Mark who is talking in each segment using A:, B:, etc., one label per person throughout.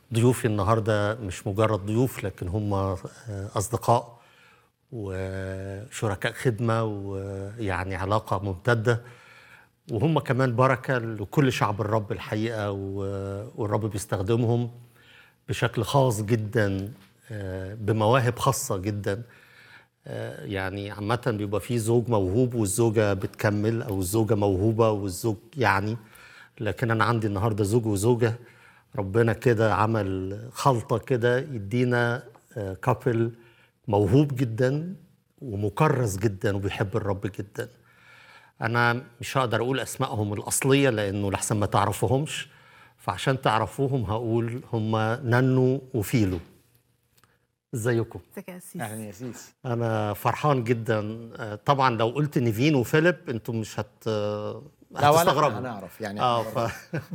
A: ضيوفي النهارده مش مجرد ضيوف لكن هم اصدقاء وشركاء خدمه ويعني علاقه ممتده وهم كمان بركه لكل شعب الرب الحقيقه والرب بيستخدمهم بشكل خاص جدا بمواهب خاصه جدا يعني عامة بيبقى في زوج موهوب والزوجة بتكمل أو الزوجة موهوبة والزوج يعني لكن أنا عندي النهاردة زوج وزوجة ربنا كده عمل خلطة كده يدينا كابل موهوب جدا ومكرس جدا وبيحب الرب جدا أنا مش هقدر أقول أسمائهم الأصلية لأنه لحسن ما تعرفوهمش فعشان تعرفوهم هقول هم نانو وفيلو ازيكم
B: ازيك يا اسيس
C: اهلا يا سيس
A: انا فرحان جدا طبعا لو قلت نيفين وفيليب انتم مش هت
C: لا ولا
A: هتستغربوا
C: هنعرف يعني
A: اه ف...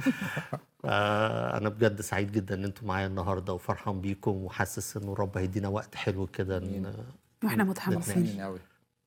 A: انا بجد سعيد جدا ان انتم معايا النهارده وفرحان بيكم وحاسس انه الرب هيدينا وقت حلو كده ن...
B: واحنا متحمسين
C: متفاهمين قوي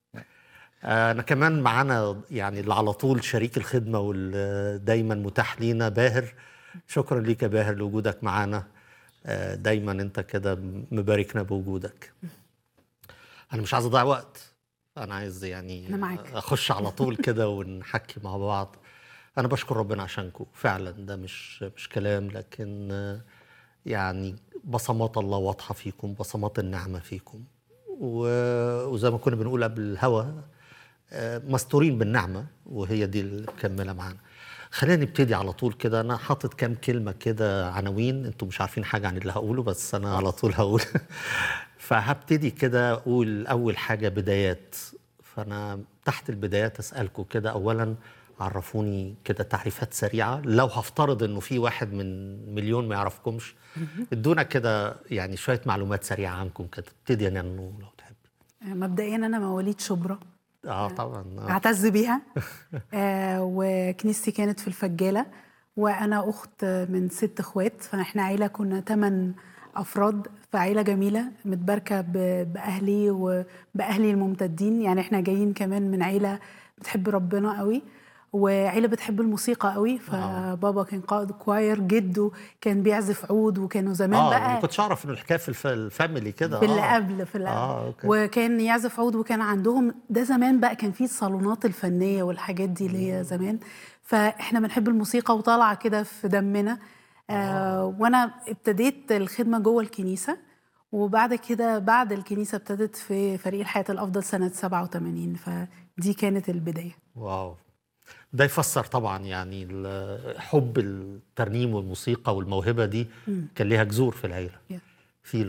A: انا كمان معانا يعني اللي على طول شريك الخدمه واللي دايما متاح لينا باهر شكرا ليك يا باهر لوجودك معانا دايما انت كده مباركنا بوجودك انا مش عايز اضيع وقت انا عايز يعني
B: أنا معاك.
A: اخش على طول كده ونحكي مع بعض انا بشكر ربنا عشانكم فعلا ده مش مش كلام لكن يعني بصمات الله واضحه فيكم بصمات النعمه فيكم و- وزي ما كنا بنقول قبل الهوا آه، مستورين بالنعمه وهي دي اللي مكمله معانا خلينا نبتدي على طول كده انا حاطط كام كلمه كده عناوين انتم مش عارفين حاجه عن اللي هقوله بس انا على طول هقول فهبتدي كده اقول اول حاجه بدايات فانا تحت البدايات اسالكم كده اولا عرفوني كده تعريفات سريعه لو هفترض انه في واحد من مليون ما يعرفكمش ادونا كده يعني شويه معلومات سريعه عنكم كده ابتدي يا نانو لو تحب
B: مبدئيا انا مواليد شبرا
A: اه طبعا آه.
B: اعتز بيها آه وكنيستي كانت في الفجاله وانا اخت من ست اخوات فاحنا عيله كنا ثمان افراد فعيله جميله متباركه ب- باهلي وباهلي الممتدين يعني احنا جايين كمان من عيله بتحب ربنا قوي وعيله بتحب الموسيقى قوي فبابا كان قائد كواير جده كان بيعزف عود وكانوا زمان
A: اه
B: بقى
A: ما كنتش اعرف انه الحكايه في الف- الفاميلي كده
B: في اللي
A: آه.
B: قبل في اللي قبل
A: آه، أوكي.
B: وكان يعزف عود وكان عندهم ده زمان بقى كان في الصالونات الفنيه والحاجات دي اللي هي زمان فاحنا بنحب الموسيقى وطالعه كده في دمنا آه وانا ابتديت الخدمه جوه الكنيسه وبعد كده بعد الكنيسه ابتدت في فريق الحياه الافضل سنه 87 فدي كانت البدايه
A: واو ده يفسر طبعا يعني ال- حب الترنيم والموسيقى والموهبه دي كان ليها جذور في العيله
B: Yeah.
A: فيلو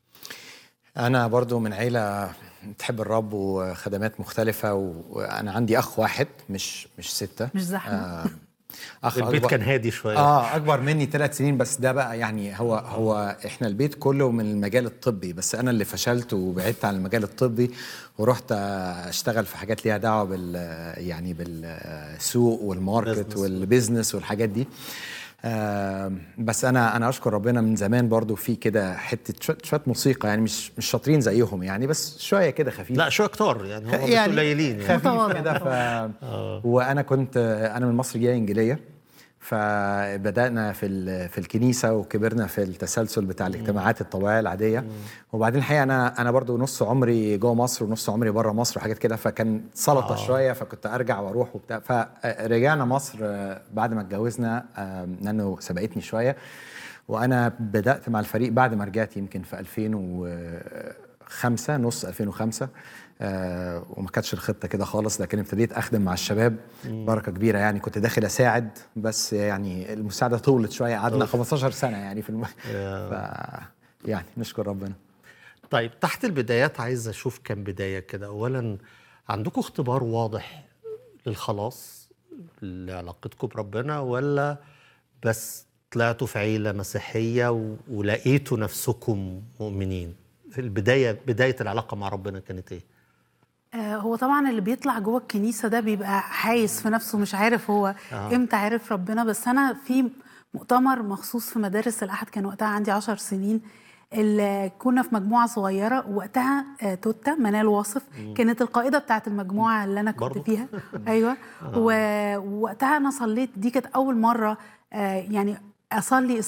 C: انا برضو من عيله بتحب الرب وخدمات مختلفه و- وانا عندي اخ واحد مش مش سته
B: مش زحمه
C: آه اخ
A: البيت
C: أكبر-
A: كان هادي شويه
C: اه اكبر مني ثلاث سنين بس ده بقى يعني هو هو احنا البيت كله من المجال الطبي بس انا اللي فشلت وبعدت عن المجال الطبي ورحت اشتغل في حاجات ليها دعوه بال يعني بالسوق والماركت
A: Business.
C: والبيزنس والحاجات دي آه بس انا انا اشكر ربنا من زمان برضو في كده حته شويه شوية موسيقى يعني مش مش شاطرين زيهم يعني بس شويه كده خفيف
A: لا شويه كتار يعني هم يعني قليلين يعني
C: خفيف
B: متواضع.
C: كده ف... وانا كنت انا من مصر جايه انجيليه فبدانا في ال- في الكنيسه وكبرنا في التسلسل بتاع الاجتماعات الطوال العاديه وبعدين الحقيقه انا انا برضو نص عمري جوه مصر ونص عمري بره مصر وحاجات كده فكان سلطه
A: آه.
C: شويه فكنت ارجع واروح وبتاع فرجعنا مصر آه، بعد ما اتجوزنا آه، نانو سبقتني شويه وانا بدات مع الفريق بعد ما رجعت يمكن في 2005 نص 2005 آه وما كانتش الخطه كده خالص لكن ابتديت اخدم مع الشباب بركه كبيره يعني كنت داخل اساعد بس يعني المساعده طولت شويه قعدنا 15 سنه يعني في الم... ف... يعني نشكر ربنا
A: طيب تحت البدايات عايز اشوف كام بدايه كده اولا عندكم اختبار واضح للخلاص لعلاقتكم بربنا ولا بس طلعتوا في عيله مسيحيه و- ولقيتوا نفسكم مؤمنين في البدايه بدايه العلاقه مع ربنا كانت ايه
B: آه، هو طبعا اللي بيطلع جوه الكنيسه ده بيبقى حايس في نفسه مش عارف هو
A: آه.
B: آه. امتى عرف ربنا بس انا في مؤتمر مخصوص في مدارس الاحد كان وقتها عندي عشر سنين اللي كنا في مجموعه صغيره وقتها آه، توتا منال واصف كانت القائده بتاعت المجموعه اللي انا كنت
A: برضو؟
B: فيها ايوه و- ووقتها انا صليت دي كانت اول مره آه، يعني اصلي